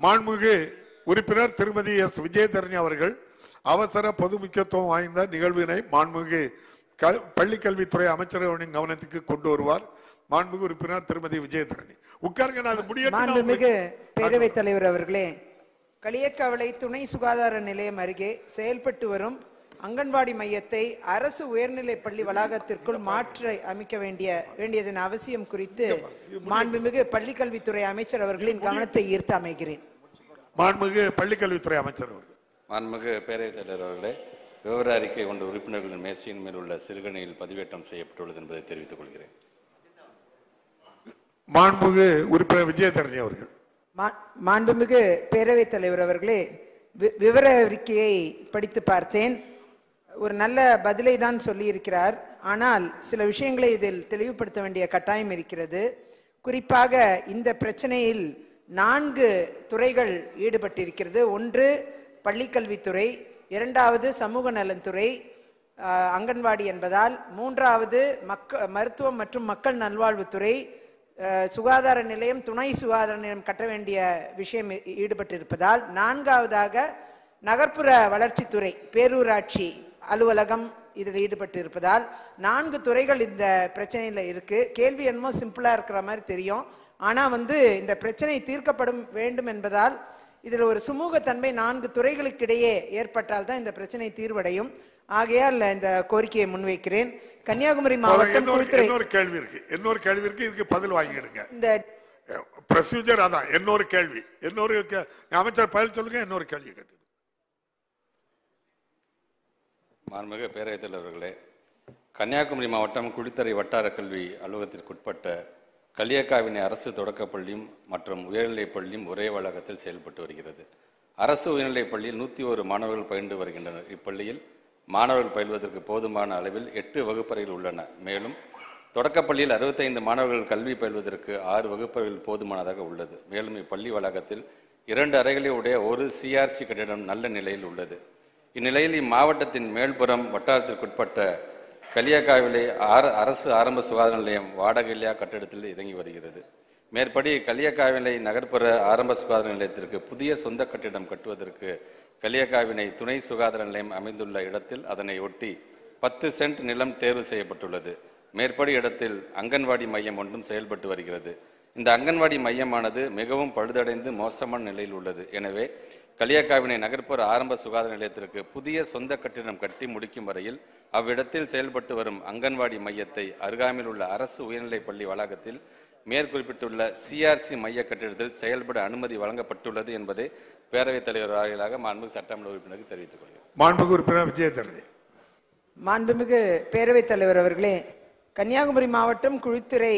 மாண்புமிகு உறுப்பினர் திருமதி எஸ் விஜயதரணி அவர்கள் அவசர பொது முக்கியத்துவம் வாய்ந்த நிகழ்வினை மாண்புமிகு க- பள்ளிக்கல்வித்துறை அமைச்சரவனின் கவனத்துக்கு கொண்டு வருவார் மாண்புமிகு உறுப்பினர் திருமதி விஜயதரணி உட்காருங்க நான் முடியட்டும் நான் மாண்புமிகு உங்களுக்கு- பேரவைத் தலைவர் அவர்களே களியக்காவளை துணை சுகாதார நிலையம் அருகே செயல்பட்டு வரும் அங்கன்வாடி மையத்தை அரசு உயர்நிலைப் பள்ளி வளாகத்திற்குள் மாற்றி அமைக்க வேண்டிய வேண்டியதன் அவசியம் குறித்து மாண்புமிகு பள்ளிக்கல்வித்துறை அமைச்சர் அவர்களின் கவனத்தை ஈர்த்து அமைகிறேன் மாண்புமிகு பள்ளிக்கல்வித்துறை அமைச்சர் அவர்கள் மாண்புமிகு பேரவைத் தலைவர் அவர்களே விவர அறிக்கை கொண்ட உறுப்பினர்களின் மேசையின் மேல் உள்ள சிறுகணையில் பதிவேற்றம் செய்யப்பட்டுள்ளது என்பதை தெரிவித்துக் கொள்கிறேன் மாண்புமிகு உறுப்பினர் விஜயதரணி அவர்கள் மா- மாண்புமிகு பேரவைத் தலைவர் அவர்களே வி- விவர அறிக்கையை படித்து பார்த்தேன் ஒரு நல்ல பதிலை தான் சொல்லியிருக்கிறார் ஆனால் சில விஷயங்களை இதில் தெளிவுபடுத்த வேண்டிய கட்டாயம் இருக்கிறது குறிப்பாக இந்த பிரச்சனையில் நான்கு துறைகள் ஈடுபட்டிருக்கிறது ஒன்று பள்ளிக்கல்வித்துறை இரண்டாவது சமூக நலன்துறை ஆஹ், அங்கன்வாடி என்பதால் மூன்றாவது மக்க மருத்துவம் மற்றும் மக்கள் நல்வாழ்வுத்துறை அஹ், சுகாதார நிலையம் துணை சுகாதார நிலையம் கட்ட வேண்டிய விஷயம் ஈ- ஈடுபட்டிருப்பதால் நான்காவதாக நகர்ப்புற வளர்ச்சித்துறை பேரூராட்சி அலுவலகம் இதில் ஈடுபட்டு இருப்பதால் நான்கு துறைகள் இந்த பிரச்சனையில் இருக்கு கேள்வி என்னமோ சிம்பிளா இருக்கிற மாதிரி தெரியும் ஆனா வந்து இந்த பிரச்சனை தீர்க்கப்படும் வேண்டும் என்பதால் இதில் ஒரு சுமூகத்தன்மை நான்கு துறைகளுக்கிடையே ஏற்பட்டால் தான் இந்த பிரச்சனை தீர்வடையும் ஆகையால் இந்த கோரிக்கையை முன்வைக்கிறேன் கன்னியாகுமரி மாவட்டம் இன்னொரு குளித்துறை இன்னொரு கேள்வி இருக்கு இன்னொரு கேள்வி இருக்கு இதுக்கு பதில் வாங்கிடுங்க இந்த ப்ரொசீஜர் அதான் இன்னொரு கேள்வி இன்னொரு கே- அமைச்சர் பதில் சொல்லுங்க இன்னொரு கேள்வி கேட்டு மாண்புமிகு பேரவைத் தலைவர்களே கன்னியாகுமரி மாவட்டம் குளித்தறை வட்டார கல்வி அலுவலகத்திற்குட்பட்ட களியக்காவினை அரசு தொடக்கப் பள்ளியும் மற்றும் உயர்நிலைப் பள்ளியும் ஒரே வளாகத்தில் செயல்பட்டு வருகிறது அரசு உயர்நிலைப் பள்ளியில் நூற்றி ஒரு மாணவர்கள் பயின்று வருகின்றனர் இப்பள்ளியில் மாணவர்கள் பயில்வதற்கு போதுமான அளவில் எட்டு வகுப்பறைகள் உள்ளன மேலும் தொடக்கப்பள்ளியில் அறுபத்தைந்து மாணவர்கள் கல்வி பயில்வதற்கு ஆறு வகுப்பறைகள் போதுமானதாக உள்ளது மேலும் இப்பள்ளி வளாகத்தில் இரண்டு அறைகளை உடைய ஒரு சிஆர்சி கட்டிடம் நல்ல நிலையில் உள்ளது இந்நிலையில் இம்மாவட்டத்தின் மேல்புறம் வட்டாரத்திற்குட்பட்ட கலியக்காவிலே ஆர அரசு ஆரம்ப சுகாதார நிலையம் வாடகையில்லா கட்டிடத்தில் இறங்கி வருகிறது மேற்படி கலியக்காவிலை நகர்ப்புற ஆரம்ப சுகாதார நிலையத்திற்கு புதிய சொந்த கட்டிடம் கட்டுவதற்கு கலியக்காவினை துணை சுகாதார நிலையம் அமைந்துள்ள இடத்தில் அதனை ஒட்டி பத்து சென்ட் நிலம் தேர்வு செய்யப்பட்டுள்ளது மேற்படி இடத்தில் அங்கன்வாடி மையம் ஒன்றும் செயல்பட்டு வருகிறது இந்த அங்கன்வாடி மையமானது மிகவும் பழுதடைந்து மோசமான நிலையில் உள்ளது எனவே களியக்காவினை நகர்ப்புற ஆரம்ப சுகாதார நிலையத்திற்கு புதிய சொந்த கட்டிடம் கட்டி முடிக்கும் வரையில் அவ்விடத்தில் செயல்பட்டு வரும் அங்கன்வாடி மையத்தை அருகாமையில் உள்ள அரசு உயர்நிலைப் பள்ளி வளாகத்தில் மேற்குறிப்பிட்டுள்ள சிஆர்சி மைய கட்டிடத்தில் செயல்பட அனுமதி வழங்கப்பட்டுள்ளது என்பதை பேரவைத் தலைவர் வாயிலாக மாண்புமிகு சட்டமன்ற உறுப்பினருக்கு தெரிவித்துக் கொள்கிறேன் மாண்புமிகு உறுப்பினர் விஜயதரணி மாண்புமிகு பேரவைத் தலைவர் அவர்களே கன்னியாகுமரி மாவட்டம் குழித்துறை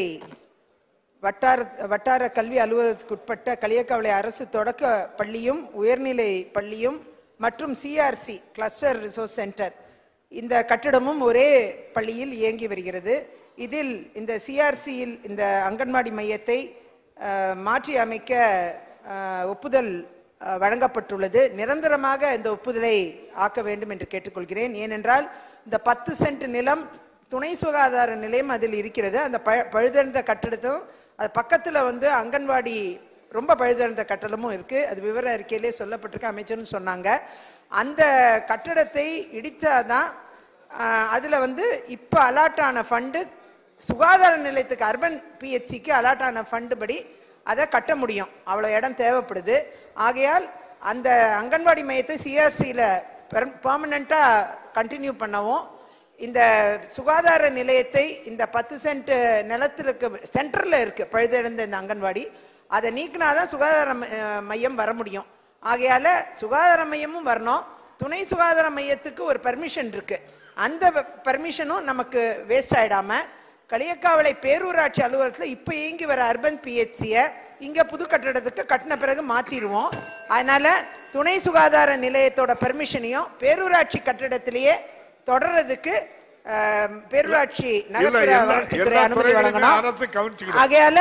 வட்டார வட்டார கல்வி அலுவலகத்துக்குட்பட்ட களியக்காவளை அரசு தொடக்க பள்ளியும் உயர்நிலை பள்ளியும் மற்றும் சிஆர்சி கிளஸ்டர் ரிசோர்ஸ் சென்டர் இந்த கட்டிடமும் ஒரே பள்ளியில் இயங்கி வருகிறது இதில் இந்த சிஆர்சியில் இந்த அங்கன்வாடி மையத்தை அஹ், மாற்றி அமைக்க அஹ், ஒப்புதல் அஹ், வழங்கப்பட்டுள்ளது நிரந்தரமாக இந்த ஒப்புதலை ஆக்க வேண்டும் என்று கேட்டுக்கொள்கிறேன் ஏனென்றால் இந்த பத்து சென்ட் நிலம் துணை சுகாதார நிலையம் அதில் இருக்கிறது அந்த ப பழுதடைந்த கட்டிடத்தும் அது பக்கத்துல வந்து அங்கன்வாடி ரொம்ப பழுதடைந்த கட்டடமும் இருக்கு அது விவர அறிக்கையிலே சொல்லப்பட்டிருக்கு அமைச்சர்னு சொன்னாங்க அந்த கட்டடத்தை இடித்தாதான் ஆஹ், அதுல வந்து இப்ப அலாட் ஆன ஃபண்டு சுகாதார நிலையத்துக்கு அர்பன் பிஹெச்சிக்கு அலாட் ஆன ஃபண்டு படி அதை கட்ட முடியும் அவ்வளோ இடம் தேவைப்படுது ஆகையால் அந்த அங்கன்வாடி மையத்தை சிஆர்சியில் பெர்மனண்ட்டாக கண்டினியூ பண்ணவும் இந்த சுகாதார நிலையத்தை இந்த பத்து சென்ட் நிலத்திற்கு சென்டரில் இருக்கு பழுதடைந்த இந்த அங்கன்வாடி அதை நீக்கினாதான் சுகாதார ம- அஹ் மையம் வர முடியும் ஆகையால சுகாதார மையமும் வரணும் துணை சுகாதார மையத்துக்கு ஒரு பர்மிஷன் இருக்கு அந்த பர்மிஷனும் நமக்கு வேஸ்ட் ஆயிடாம களியக்காவளை பேரூராட்சி அலுவலகத்தில் இப்போ இயங்கி வர அர்பன் பிஹெச்சியை இங்க புது கட்டடத்துக்கு கட்டின பிறகு மாத்திடுவோம் அதனால துணை சுகாதார நிலையத்தோட பெர்மிஷனையும் பேரூராட்சி கட்டிடத்திலேயே தொடர்றதுக்கு அஹ், பேரூராட்சி நகர்ப்புற எல்லா- வளர்ச்சித்துறை எல்லா அனுமதி துறைகளையுமே வழங்கணும் அரசு கவனிச்சுக்கிடும். ஆகையால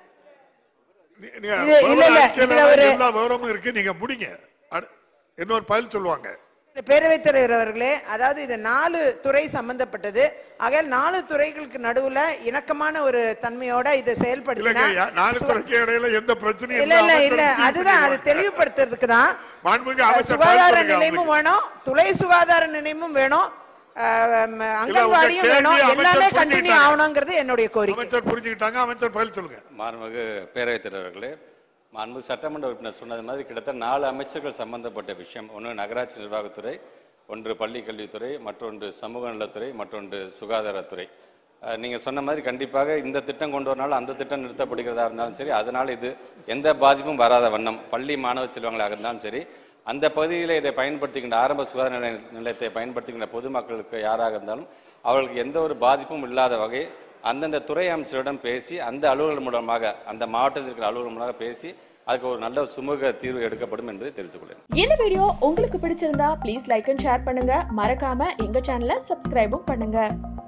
நீ- நீங்க இது- இல்ல, இல்ல, அறிக்கையில இதுல ஒரு- எல்லா விவரமும் இருக்கு நீங்க முடிங்க அடு- இன்னொரு பதில் சொல்லுவாங்க பேரவைத் தலைவர் அவர்களே அதாவது இது நாலு துறை சம்பந்தப்பட்டது ஆகையால் நாலு துறைகளுக்கு நடுவுல இணக்கமான ஒரு தன்மையோட இதை இல்லைங்க செயல்படுத்தினா யா- நாலு துறைக்கு இடையில எந்த பிரச்சனையும் இல்ல இல்ல அமைச்சர் இல்ல முடிவு அதுதான் அது பண்ணிடுவாங்க. தெளிவுபடுத்துறதுக்கு தான் மாண்புமிகு அமைச்சர் சுகாதார பதில் சொல்லுங்க நிலையமும் வேணும் துணை சுகாதார நிலையமும் வேணும் அஹ், ம, உங்க அங்கன்வாடியும் கேள்வியை வேணும் அமைச்சர் எல்லாமே கண்டினியூ புரிஞ்சுக்கிட்டாங்க. ஆகணுங்கிறது என்னுடைய கோரிக்கை அமைச்சர் புரிஞ்சுக்கிட்டாங்க அமைச்சர் பதில் சொல்லுங்க மாண்புமிகு பேரவைத் தலைவர்களே மாண்புமிகு சட்டமன்ற உறுப்பினர் சொன்னது மாதிரி கிட்டத்தட்ட நாலு அமைச்சர்கள் சம்பந்தப்பட்ட விஷயம் ஒன்று நகராட்சி நிர்வாகத்துறை ஒன்று பள்ளி கல்வித்துறை மற்றொன்று சமூக நலத்துறை மற்றொன்று சுகாதாரத்துறை அஹ், நீங்க சொன்ன மாதிரி கண்டிப்பாக இந்த திட்டம் கொண்டு வரனாலும் அந்த திட்டம் நிறுத்தப்படுகிறதா இருந்தாலும் சரி அதனால இது எந்த பாதிப்பும் வராத வண்ணம் பள்ளி மாணவ செல்வங்களாக இருந்தாலும் சரி அந்த பகுதியில் இதை பயன்படுத்துகின்ற ஆரம்ப சுகாதார நிலைய நிலையத்தை பயன்படுத்துகின்ற பொதுமக்களுக்கு யாராக இருந்தாலும் அவர்களுக்கு எந்த ஒரு பாதிப்பும் இல்லாத வகை அந்தந்த துறை அமைச்சரிடம் பேசி அந்த அலுவலர் மூலமாக அந்த மாவட்டத்தில் இருக்கிற அலுவலர் மூலமாக பேசி அதுக்கு ஒரு நல்ல சுமூக தீர்வு எடுக்கப்படும் என்பதை தெரிவித்துக் கொள்கிறேன் இந்த வீடியோ உங்களுக்கு பிடிச்சிருந்தா ப்ளீஸ் லைக் அண்ட் ஷேர் பண்ணுங்க மறக்காம எங்க சேனலை சப்ஸ்கிரைபும் பண்ணுங்க